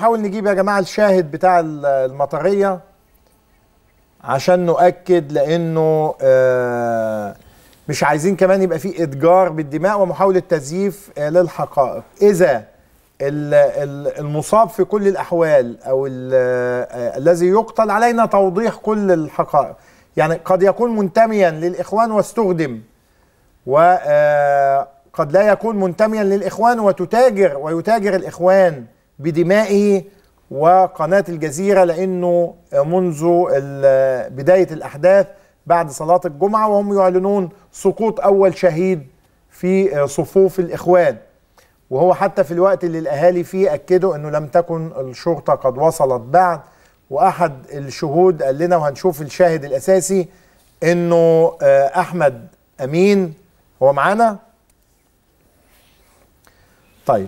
نحاول نجيب يا جماعه الشاهد بتاع ال- المطريه عشان نؤكد لانه آه، مش عايزين كمان يبقى في اتجار بالدماء ومحاوله تزييف آه، للحقائق اذا ال- ال- المصاب في كل الاحوال او ال- آه، الذي يقتل علينا توضيح كل الحقائق يعني قد يكون منتميا للاخوان واستخدم وقد لا يكون منتميا للإخوان وتتاجر ويتاجر الإخوان بدمائه وقناة الجزيرة لأنه منذ ال- بداية الأحداث بعد صلاة الجمعة وهم يعلنون سقوط أول شهيد في صفوف الإخوان وهو حتى في الوقت اللي الأهالي فيه أكدوا أنه لم تكن الشرطة قد وصلت بعد وأحد الشهود قال لنا وهنشوف الشاهد الأساسي أنه آه، أحمد أمين هو معانا طيب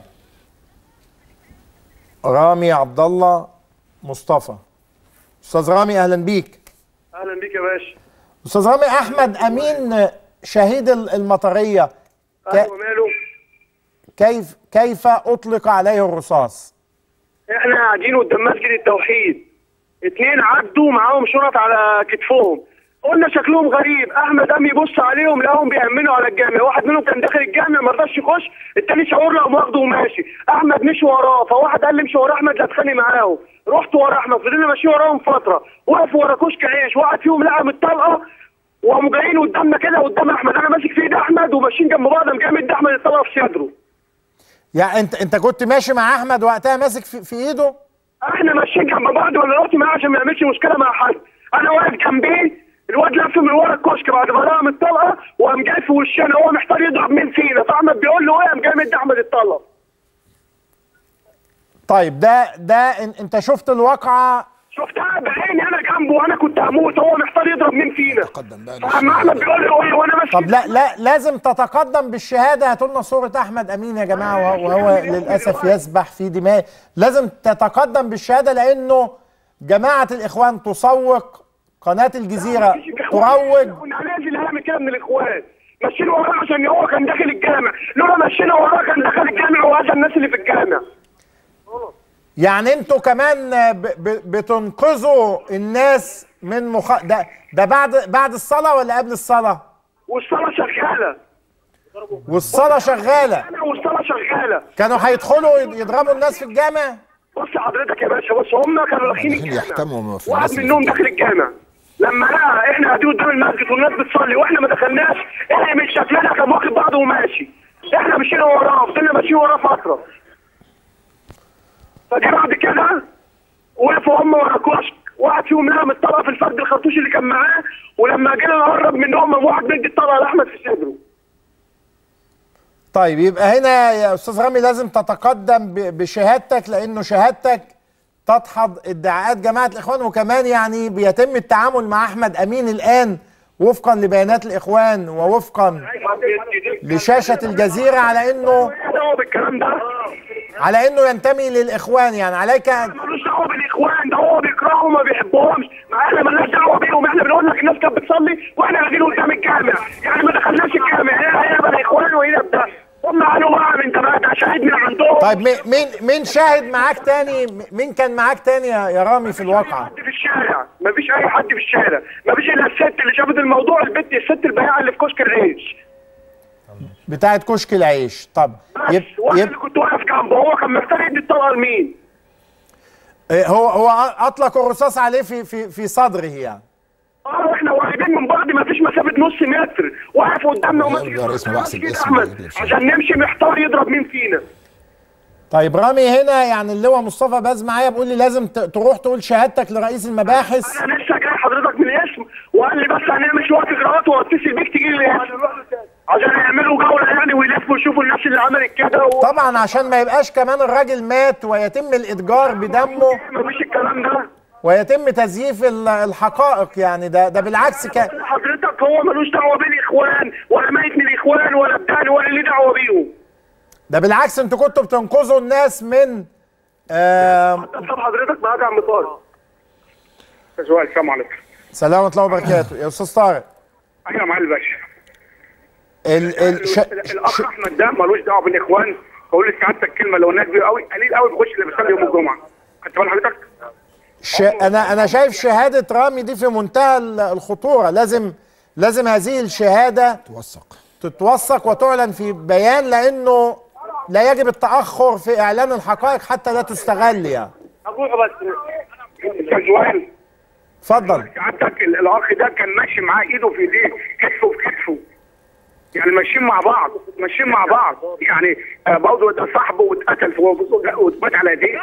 رامي عبد الله مصطفى استاذ رامي اهلا بيك اهلا بيك يا باشا استاذ رامي احمد امين شهيد ال- المطريه ك- ايوه ماله كيف كيف اطلق عليه الرصاص احنا قاعدين قدام مسجد التوحيد اتنين عدوا معاهم شنط على كتفهم قلنا شكلهم غريب احمد قام يبص عليهم لقاهم بيأمنوا على الجامع واحد منهم كان داخل الجامع ما رضاش يخش التاني شعور له قام واخده وماشي احمد مشي وراه فواحد قال لي امشي ورا احمد لا اتخانق معاهم رحت ورا احمد فضلنا ماشيين وراهم فتره وقف ورا كشك عيش واحد فيهم لقى من الطلقه وقاموا جايين قدامنا كده قدام احمد انا ماسك في ايد احمد وماشيين جنب بعض قام جاي مد احمد الطلقه في صدره يعني انت انت كنت ماشي مع احمد وقتها ماسك في, في ايده احنا ماشيين جنب بعض ولا رحت معاه عشان ما يعملش مشكله مع حد انا واقف جنبيه الواد لف من ورا الكشك بعد ما رمى الطلقه وقام جاي في وشنا هو محتار يضرب مين فينا فاحمد بيقول له ايه قام جاي مدي احمد الطلقه طيب ده ده ان- انت شفت الواقعه شفتها بعيني انا جنبه وانا كنت هموت هو محتار يضرب مين فينا تقدم بقى فاما احمد بيقول له ايه وانا ماشي طب لا لا لازم تتقدم بالشهاده هاتوا لنا صوره احمد امين يا جماعه وهو, وهو للاسف يسبح في دماء لازم تتقدم بالشهاده لانه جماعه الاخوان تسوق قناه الجزيره تروج كنا هننزل هنعمل كده من الاخوان مشينا وراه عشان هو كان داخل الجامع لولا مشينا وراه كان دخل الجامع واذى الناس اللي في الجامع يعني انتوا كمان ب ب بتنقذوا الناس من مخ... ده ده بعد بعد الصلاه ولا قبل الصلاه والصلاه شغاله والصلاه شغاله انا والصلاه شغاله كانوا هيدخلوا يضربوا الناس في الجامع بص حضرتك يا باشا بص هم كانوا رايحين داخلين الجامع يحتموا في واحد الناس اللي منهم داخل الجامع لما لقى احنا قاعدين قدام المسجد والناس بتصلي واحنا ما دخلناش احنا من شكلنا كان واخد بعضه وماشي احنا مشينا وراه فضلنا ماشيين وراه فتره فجي بعد كده وقفوا هم ورا كشك واحد فيهم لقى من الطلقه في الفرد الخرطوش اللي كان معاه ولما جينا نقرب منهم قام واحد مدي الطلقه لاحمد في صدره طيب يبقى هنا يا استاذ رامي لازم تتقدم ب- بشهادتك لانه شهادتك تدحض ادعاءات جماعه الاخوان وكمان يعني بيتم التعامل مع احمد امين الان وفقا لبيانات الاخوان ووفقا لشاشه الجزيره على انه ايه دعوه بالكلام ده على انه ينتمي للاخوان يعني عليك أن- ملوش دعوه بالاخوان ده هو بيكرههم ما بيحبهمش ما احنا مالناش دعوه بيهم احنا بنقول لك الناس كانت بتصلي واحنا قاعدين قدام الجامع يعني ما دخلناش الجامع هنا هنا بقى اخوان وهنا بده هم قالوا بقى من ده ده شهيد من عندهم طيب مي- مين مين شاهد معاك تاني مين كان معاك تاني يا يا رامي في الواقعه حد في الشارع ما فيش اي حد في الشارع ما فيش الا الست اللي شافت الموضوع البت الست البياعه اللي في كشك الريش بتاعت كشك العيش طب بس يب وانا يب اللي كنت واقف جنبه هو كان محتاج يدي الطلقه لمين إيه هو هو اطلق الرصاص عليه في في في صدره يعني اه احنا قريبين من بعض ما فيش مسافه نص متر واقف قدامنا يا وماسك رجال اسمه بحسب ماسك اسمه احمد يجيب شيء. عشان نمشي محتار يضرب مين فينا طيب رامي هنا يعني اللواء مصطفى باز معايا بيقول لي لازم ت- تروح تقول شهادتك لرئيس المباحث انا لسه جاي حضرتك من الاسم وقال لي بس هنعمل شويه اجراءات واتصل بيك تيجي لي الاسم عشان يعملوا جوله يعني ويلفوا يشوفوا الناس اللي عملت كده و... طبعا عشان ما يبقاش كمان الراجل مات ويتم الاتجار بدمه مفيش الكلام ده ويتم تزييف ال- الحقائق يعني ده ده بالعكس كان حضرتك هو ملوش دعوه بالاخوان ولا ميت من الاخوان ولا بتاعي ولا ليه دعوه بيهم ده بالعكس انتوا كنتوا بتنقذوا الناس من آم، طب حضرتك معاك يا عم طارق سؤال السلام عليكم سلام ورحمه الله وبركاته يا استاذ طارق ايوه يا معالي الباشا ال ال ش الاخ ش احمد ده ملوش دعوه بالاخوان بقول لسعادتك كلمه لو الناس كبيره قوي قليل قوي بيخش اللي بيصلي يوم الجمعه خدت بال حضرتك؟ ش... انا انا شايف شهاده رامي دي في منتهى ال- الخطوره لازم لازم هذه الشهاده توثق تتوثق وتعلن في بيان لانه لا يجب التاخر في اعلان الحقائق حتى لا تستغل يعني اروح بس استاذ وائل اتفضل سعادتك ال- الاخ ده كان ماشي معاه ايده في ايديه كتفه في كتفه يعني ماشيين مع بعض ماشيين مع بعض يعني آه، برضه ده صاحبه واتقتل في واتمات على ايديه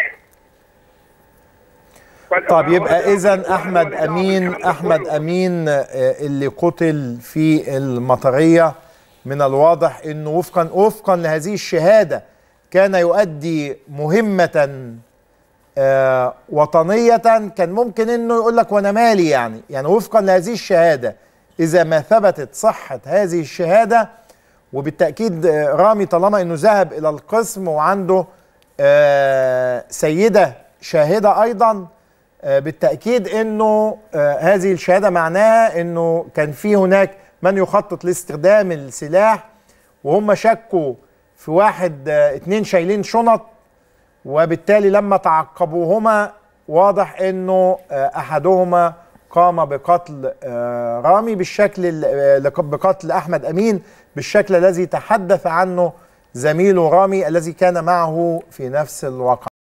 طب يبقى اذا احمد امين احمد امين آه، اللي قتل في المطريه من الواضح انه وفقا وفقا لهذه الشهاده كان يؤدي مهمه آه، وطنيه كان ممكن انه يقول لك وانا مالي يعني يعني وفقا لهذه الشهاده اذا ما ثبتت صحه هذه الشهاده وبالتاكيد آه، رامي طالما انه ذهب الى القسم وعنده آه، سيده شاهده ايضا آه، بالتاكيد انه آه، هذه الشهاده معناها انه كان في هناك من يخطط لاستخدام السلاح وهم شكوا في واحد آه، اتنين شايلين شنط وبالتالي لما تعقبوهما واضح انه آه، احدهما قام بقتل آه، رامي بالشكل ال- آه، لق- بقتل احمد امين بالشكل الذي تحدث عنه زميله رامي الذي كان معه في نفس الواقع